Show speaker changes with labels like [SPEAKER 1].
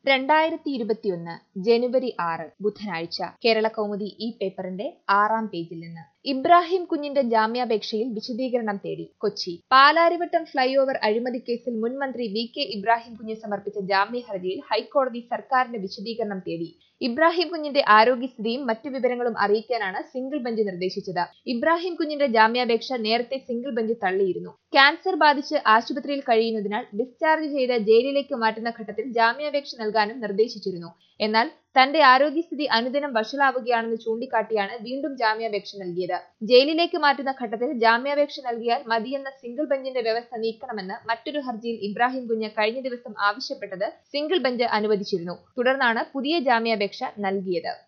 [SPEAKER 1] രണ്ടായിരത്തി ഇരുപത്തിയൊന്ന് ജനുവരി ആറ് ബുധനാഴ്ച കേരള കൗമുദി ഈ പേപ്പറിന്റെ ആറാം പേജിൽ നിന്ന് ഇബ്രാഹിം കുഞ്ഞിന്റെ ജാമ്യാപേക്ഷയിൽ വിശദീകരണം തേടി കൊച്ചി പാലാരിവട്ടം ഫ്ളൈ ഓവർ അഴിമതി കേസിൽ മുൻ മന്ത്രി വി കെ ഇബ്രാഹിം കുഞ്ഞ് സമർപ്പിച്ച ജാമ്യ ഹർജിയിൽ ഹൈക്കോടതി സർക്കാരിന്റെ വിശദീകരണം തേടി ഇബ്രാഹിം കുഞ്ഞിന്റെ ആരോഗ്യസ്ഥിതിയും മറ്റു വിവരങ്ങളും അറിയിക്കാനാണ് സിംഗിൾ ബെഞ്ച് നിർദ്ദേശിച്ചത് ഇബ്രാഹിം കുഞ്ഞിന്റെ ജാമ്യാപേക്ഷ നേരത്തെ സിംഗിൾ ബെഞ്ച് തള്ളിയിരുന്നു ക്യാൻസർ ബാധിച്ച് ആശുപത്രിയിൽ കഴിയുന്നതിനാൽ ഡിസ്ചാർജ് ചെയ്ത് ജയിലിലേക്ക് മാറ്റുന്ന ഘട്ടത്തിൽ ജാമ്യാപേക്ഷ നൽകാനും നിർദ്ദേശിച്ചിരുന്നു എന്നാൽ തന്റെ ആരോഗ്യസ്ഥിതി അനുദിനം വഷളാവുകയാണെന്ന് ചൂണ്ടിക്കാട്ടിയാണ് വീണ്ടും ജാമ്യാപേക്ഷ നൽകിയത് ജയിലിലേക്ക് മാറ്റുന്ന ഘട്ടത്തിൽ ജാമ്യാപേക്ഷ നൽകിയാൽ മതിയെന്ന സിംഗിൾ ബെഞ്ചിന്റെ വ്യവസ്ഥ നീക്കണമെന്ന് മറ്റൊരു ഹർജിയിൽ ഇബ്രാഹിം കുഞ്ഞ് കഴിഞ്ഞ ദിവസം ആവശ്യപ്പെട്ടത് സിംഗിൾ ബെഞ്ച് അനുവദിച്ചിരുന്നു തുടർന്നാണ് പുതിയ ജാമ്യാപേക്ഷ നൽകിയത്